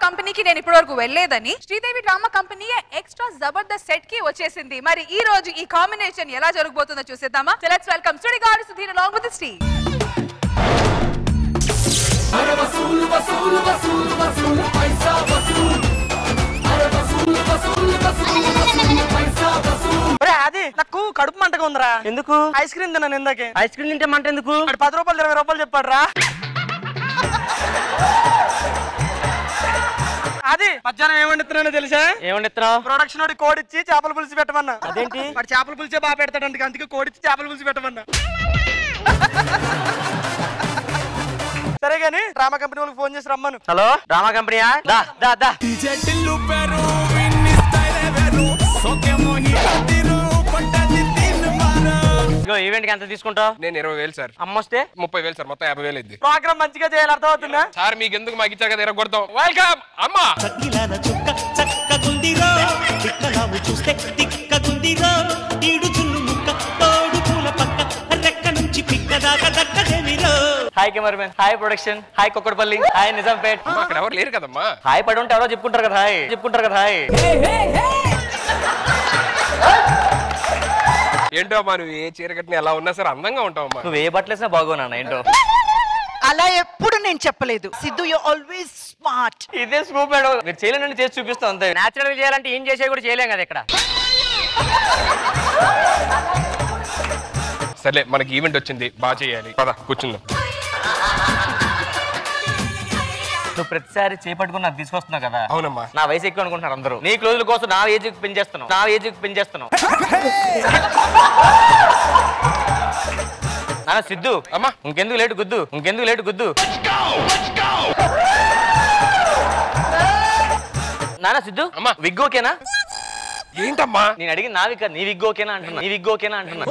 కంపెనీకి నేను ఇప్పటివరకు వెళ్ళలేదని Sridevi drama company extra Jabardasth set కి వచ్చేసింది మరి ఈ రోజు ఈ కాంబినేషన్ ఎలా జరగబోతుందో చూసేద్దామా సో లెట్స్ వెల్కమ్ స్టూడియో గారు Sudheer along with the Steve. ఒరే అది నాకు కడుపు మంటగా ఉందిరా ఎందుకు ఐస్ క్రీమ్ తిన్నాను ఇందాకే ఐస్ క్రీమ్ తింటే మంట ఎందుకు వాడు పది రూపాయలు ఇరవై రూపాయలు చెప్పాడు రా అది మధ్యాహ్నం ఏం వండుతున్నానో తెలుసా ఏమండిస్తున్నావు ప్రొడక్షన్ వాడి కోడి ఇచ్చి చేపల పులుసు పెట్టమన్నా అదేంటి? వాడు చేపల పులుసే బాగా పెడతాడు అందుకే అందుకే కోడి ఇచ్చి చేపల పులుసు పెట్టమన్నా సరే గాని డ్రామా కంపెనీ వాళ్ళకి ఫోన్ చేసి రమ్మను హలో డ్రామా కంపెనీయా దా దా దా ఇగో ఈవెంట్ కి ఎంత తీసుకుంటావు నేను ఇరవై వేలు సార్ అమ్మొస్తే ముప్పై వేలు సార్ మొత్తం యాభై వేలు ఇద్ది ప్రోగ్రామ్ మంచిగా చేయాలి అర్థమవుతుందా సార్ మీకు ఎందుకు మాకు ఇచ్చారు కదా ఇరగొడతాం వెల్కమ్ అమ్మా చక్కిలాల చుక్క చక్కగుందిరో తిక్కలావు చూస్తే తిక్కగుందిరో ఈడు జున్ను ముక్క తోడు పూల పక్క రెక్క నుంచి పిక్క దాకా దక్కదేమిరో hi cameraman hi production hi Kukatpally hi Nizampet అమ్మా, అక్కడ ఎవరు లేరు కదమ్మా హాయ్ పడి ఉంటే ఎవరో చెప్పుకుంటారు కదా హాయ్ చెప్పుకుంటారు కదా హాయ్ ఏంటో అమ్మా నువ్వు ఏ చీర కట్టిన ఎలా ఉన్నా సరే అందంగా ఉంటావు అమ్మా నువ్వు ఏ బట్టలు వేసినా బాగోనా ఏంటో అలా ఎప్పుడు నేను చెప్పలేదు సిద్ధు యు ఆల్వేస్ స్మార్ట్ ఇదే స్కూప్ మేడం మీరు చేయలేని చేసి చూపిస్తాం అంతే నేచురల్ చేయాలంటే ఏం చేసే కూడా చేయలేం కదా ఇక్కడ సర్లే మనకి ఈవెంట్ వచ్చింది బాగా చేయాలి పద కూర్చుందాం నువ్వు ప్రతిసారి చేపట్టుకుని నాకు తీసుకొస్తున్నావు కదా అవునమ్మా నా వయసు ఎక్కువ అనుకుంటున్నారు అందరూ నీ క్లోజుల కోసం నా ఏజ్ పెంచేస్తున్నావు నా ఏజ్ పెంచేస్తున్నావు నాన్న సిద్ధు అమ్మా. ఇంకెందుకు లేటు గుద్దు ఇంకెందుకు లేటు గుద్దు నాన్న సిద్ధు అమ్మా. విగ్ ఓకేనా ఏంటమ్మా నేను అడిగిన నా విగ్ కాదు, నీ విగ్ ఓకేనా అంటున్నా నీ విగ్ ఓకేనా అంటున్నా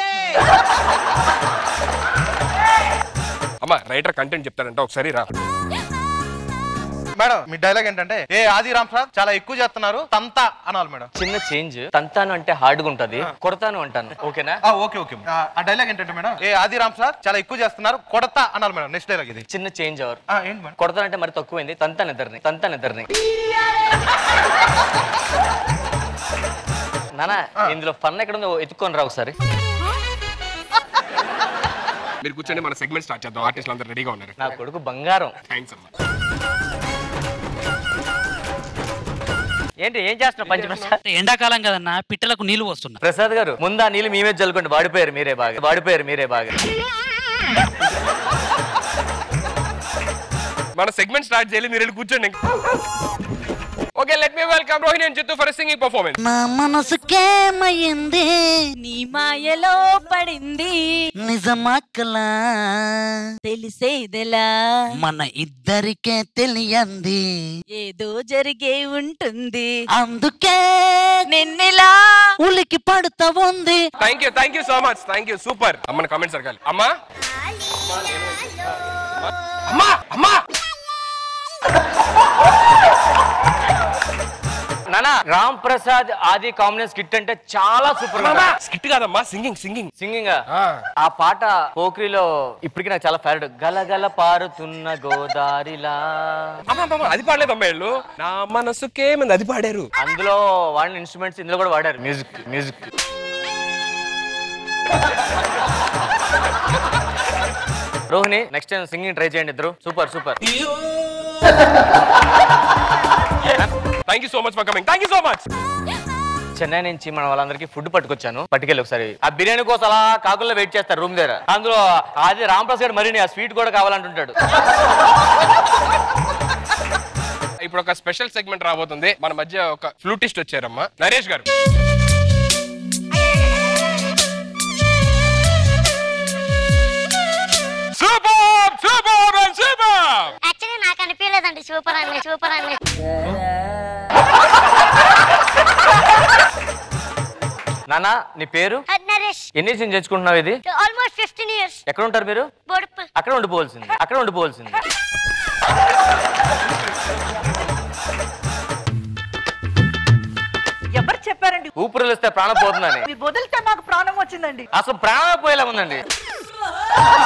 అమ్మా రైటర్ కంటెంట్ చెప్తారంట ఒకసారి రా మేడం మీ డైలాగ్ ఏంటంటే ఏ ఆది రామ్ సార్ చాలా ఎక్కువ చేస్తున్నారు తంతా అనాలి మేడం చిన్న చేంజ్ తంతాను అంటే హార్డ్ గా ఉంటది కొడతాను అంటాను ఓకేనా ఆ, ఓకే ఓకే ఆ, ఆ డైలాగ్ ఏంటంటే మేడం ఏ ఆది రామ్ సార్ చాలా ఎక్కువ చేస్తున్నారు కొడతా అనాలి మేడం నెక్స్ట్ డైలాగ్ ఇది చిన్న చేంజ్ అవర్ ఆ, ఏంటి మేడం కొడతానంటే మరి తక్కువైంది తంతాను ఇద్దరిని తంతాను ఇద్దరిని నానా ఇందులో ఫన్ ఎక్కడ ఉందో ఎత్తుకొని రా ఒకసారి మీరు కూర్చొని మన సెగ్మెంట్ స్టార్ట్ చేద్దాం ఆర్టిస్టులు అందరూ రెడీగా ఉన్నారు నా కొడుకు బంగారం థ్యాంక్స్ అమ్మా ఏంటి ఏం చేస్తున్నావు పంచప్రసాద్ ఎండాకాలం కదన్నా పిట్టలకు నీళ్లు వస్తున్నా ప్రసాద్ గారు ముందా నీళ్ళు మీ మీద చల్లుకోండి వాడిపోయారు మీరే బాగా వాడిపోయారు మీరే బాగా మన సెగ్మెంట్ స్టార్ట్ చేయాలి మీరు వెళ్ళి కూర్చోండి okay let me welcome Rohini and Chittu for singing performance నా మనసుకేమయ్యింది నీ మాయలో పడింది నిజమక్కలా తెలిసేదెలా మన ఇద్దరికే తెలియంది ఏదో జరిగే ఉంటుంది అందుకే నిన్నెలా ఉలికి పడుతా ఉంది thank you thank you so much thank you super అమ్మని కామెంట్స్ అడగాలి అమ్మా అమ్మా అమ్మా నానా రామ్ ప్రసాద్ ఆది కాంబినేషన్ స్కిట్ అంటే చాలా సూపర్ స్కిట్ కాదమ్మా సింగింగ్ సింగింగ్ సింగింగ్ ఆ పాట పోక్రీలో ఇప్పటికి నాకు చాలా ఫేవరెట్ గలగల పారుతున్న గోదారిలా అది పాడలేదమ్మా వీళ్ళు నా మనసుకేమంది అది పాడారు అందులో వాడిన ఇన్స్ట్రుమెంట్స్ ఇందులో కూడా వాడారు music music Rohini next time singing try చేయండి ఇద్దరు super super thank you so much for coming thank you so much Chennai నుంచి మన వాళ్ళందరికీ ఫుడ్ పట్టుకొచ్చాను పట్టుకెళ్ళి ఒకసారి ఆ బిర్యానీ కోసం అలా కాకుల్లో వెయిట్ చేస్తారు రూమ్ దగ్గర అందులో అది రాంప్రసాద్ గారు మరి ఆ స్వీట్ కూడా కావాలంటుంటాడు ఇప్పుడు ఒక స్పెషల్ సెగ్మెంట్ రాబోతుంది మన మధ్య ఒక ఫ్లూటిస్ట్ వచ్చారమ్మా నరేష్ గారు సూపర్ సూపర్ సూపర్ యాక్చువల్లీ నాకు అనిపించలేదండి సూపర్ అని సూపర్ అని నానా నీ పేరు నరేష్ ఎన్ని నుంచి తెచ్చుకుంటున్నావు ఇది ఆల్మోస్ట్ ఫిఫ్టీన్ ఇయర్స్ ఎక్కడ ఉంటారు మీరు బొడుపు అక్కడ ఉండిపోవాల్సింది అక్కడ ఉండిపోవాల్సింది ఎవరు చెప్పారండి ఊపిరి వస్తే ప్రాణం పోతుందని మీరు వదిలితే నాకు ప్రాణం వచ్చిందండి అసలు ప్రాణం పోయేలా ఉందండి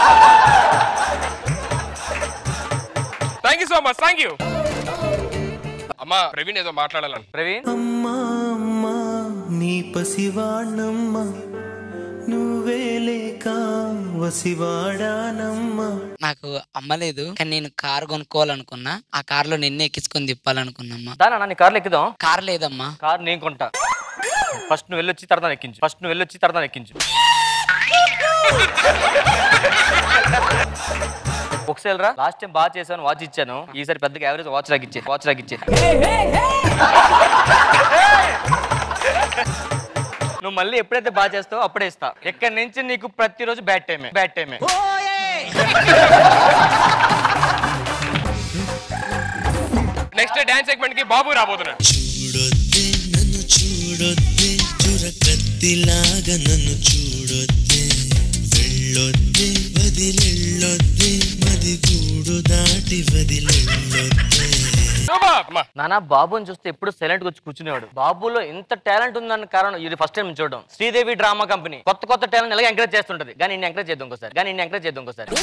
thank you so much thank you అమ్మా ప్రవీణ్ ఏదో మాట్లాడాలను ప్రవీణ్ అమ్మా అమ్మా నీ పసివాణమ్మ నువ్వే లేక వసివాడానమ్మా నాకు అమ్మ లేదు కానీ నేను కార్ కొనుక్కోవాలనుకున్నా ఆ కార్ లో నిన్నే ఎక్కించుకొని తిప్పాలనుకున్నమ్మా దానా నీ కార్లో ఎక్కుదాం కార్ లేదమ్మా కార్ నేను కొంటా ఫస్ట్ నువ్వు వెళ్ళొచ్చి తర్వాత ఎక్కించు ఫస్ట్ నువ్వు వెళ్ళొచ్చి తర్వాత ఎక్కించు ఒకసారి రా లాస్ట్ టైం బాగా చేశాను వాచ్ ఇచ్చాను ఈసారి పెద్దగా యావరేజ్ వాచ్ నాకు ఇచ్చే వాచ్ నాకు ఇచ్చే నువ్వు మళ్ళీ ఎప్పుడైతే బాగా చేస్తావో అప్పుడే ఇస్తా ఇక్కడి నుంచి నీకు ప్రతిరోజు బ్యాట్ టైమే బ్యాట్ టైమే నెక్స్ట్ డాన్స్ సెగ్మెంట్ కి బాబు రాబోతున్నాడు చూడొద్దే నన్ను చూడొద్దే చురకత్తిలాగా నన్ను చూడొద్దే వెళ్ళొద్దే వదిలెళ్ళొద్దే మది గూడు దాటి వదిలెళ్ళొద్దే నానా బాబుని చూస్తే ఎప్పుడు సైలెంట్ గా వచ్చి కూర్చునేవాడు బాబులో ఇంత టాలెంట్ ఉందన్న కారణం ఇది ఫస్ట్ టైం చూడడం శ్రీదేవి డ్రామా కంపెనీ కొత్త కొత్త టాలెంట్ ఎలాగ ఎంకరేజ్ చేస్తుంటది కానీ ఇన్ని ఎంకరేజ్ చేద్దాం ఇంకోసారి కానీ ఇన్ని ఎంకరేజ్ చేద్దాం ఇంకోసారి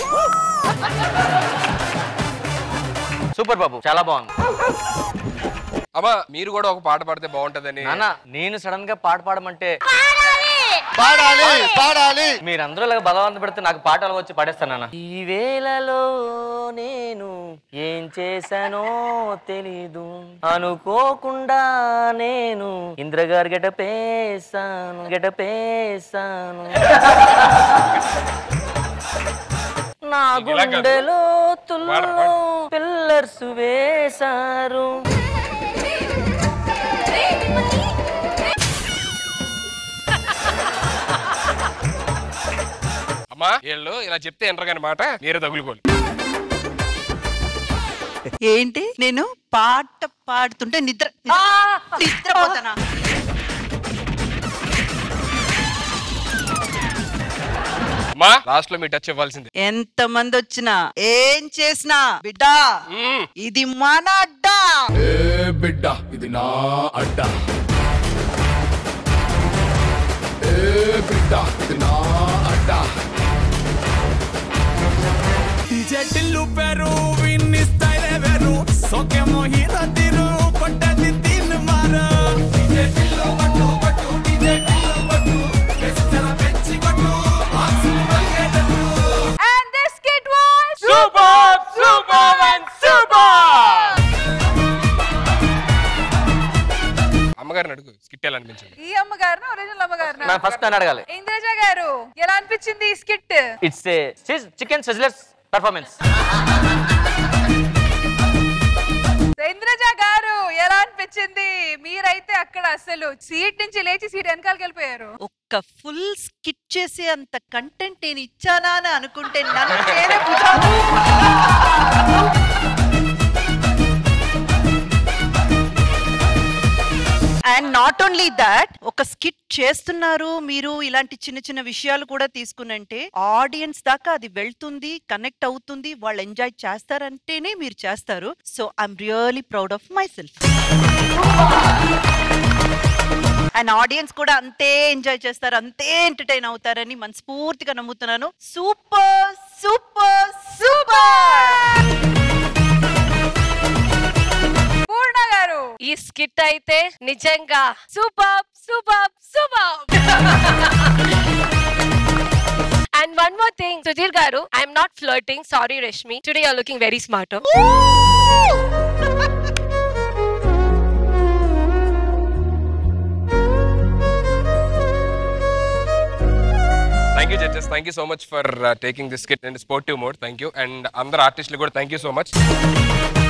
సూపర్ బాబు చాలా బాగుంది అమ్మా మీరు కూడా ఒక పాట పాడితే బాగుంటదని నాన్న నేను సడన్ గా పాట పాడమంటే పాడాలి పాడాలి మీరందరూ ఇలాగ బలవంత పెడితే నాకు పాటలు వచ్చి పాడేస్తాను నాన్న ఈ వేళలో నేను ఏం చేశానో తెలీదు అనుకోకుండా నేను ఇంద్రగారు గెటపేసాను గెటపేసాను నా ఇలా కాదు. గుండెలో తుల్లో పిల్లర్స్ వేశారు అమ్మా వీళ్ళు ఇలా చెప్తే ఎంటర్ కానీ మాట మీరే తగులుకోవాలి ఏంటి నేను పాట పాడుతుంటే నిద్ర నిద్రపోతానా అమ్మా లాస్ట్ లో మీ టచ్ ఇవ్వాల్సింది ఎంత మంది వచ్చినా ఏం చేసినా బిడ్డా ఇది మన అడ్డా బిడ్డ ఇది నా అడ్డ ఏ బిడ్డ ఇది నా అడ్డ DJ టిల్లు పెరు విన్ని స్టైల్ వేరు సోకే మోహిత తిరు కొట్టది తిన్ మార DJ టిల్లు పట్టు పట్టు DJ టిల్లు పట్టు ఎచ్చర పెంచి కొట్టు ఆక్సు బల్గెటట్టు And this kid was Super, super and super! అమ్మగారిని అడుగు స్కిట్ ఎలా అనిపించింది ఈ అమ్మగారు ఒరిజినల్ అమ్మగారు నా ఫస్ట్ నన్ను అడగాలి ఇంద్రజ గారు ఎలా అనిపించింది ఈ skit it's a chicken sizzlers performance Indraja గారు ఎలా అనిపించింది మీరైతే అక్కడ అసలు సీట్ నుంచి లేచి సీట్ వెనకాలకి వెళ్ళిపోయారు ఒక్క ఫుల్ స్కిట్ చేసే అంత కంటెంట్ నేను ఇచ్చానా అని అనుకుంటే నన్ను నేనే భుజాలు అండ్ నాట్ ఓన్లీ దాట్ ఒక స్కిట్ చేస్తున్నారు మీరు ఇలాంటి చిన్న చిన్న విషయాలు కూడా తీసుకునంటే ఆడియన్స్ దాకా అది వెళ్తుంది కనెక్ట్ అవుతుంది వాళ్ళు ఎంజాయ్ చేస్తారంటేనే మీరు చేస్తారు so I'm really proud of myself and audience కూడా అంతే ఎంజాయ్ చేస్తారు అంతే ఎంటర్టైన్ అవుతారని మనస్ఫూర్తిగా నమ్ముతున్నాను సూపర్ సూపర్ సూపర్ పూర్ణ గారు ఈ స్కిట్ అయితే నిజంగా super super super and one more thing Sudheer గారు I'm not flirting sorry Rashmi today are looking very smart thank you judges thank you so much for taking this skit and sportive mode thank you and అందరు ఆర్టిస్టులు కూడా thank you so much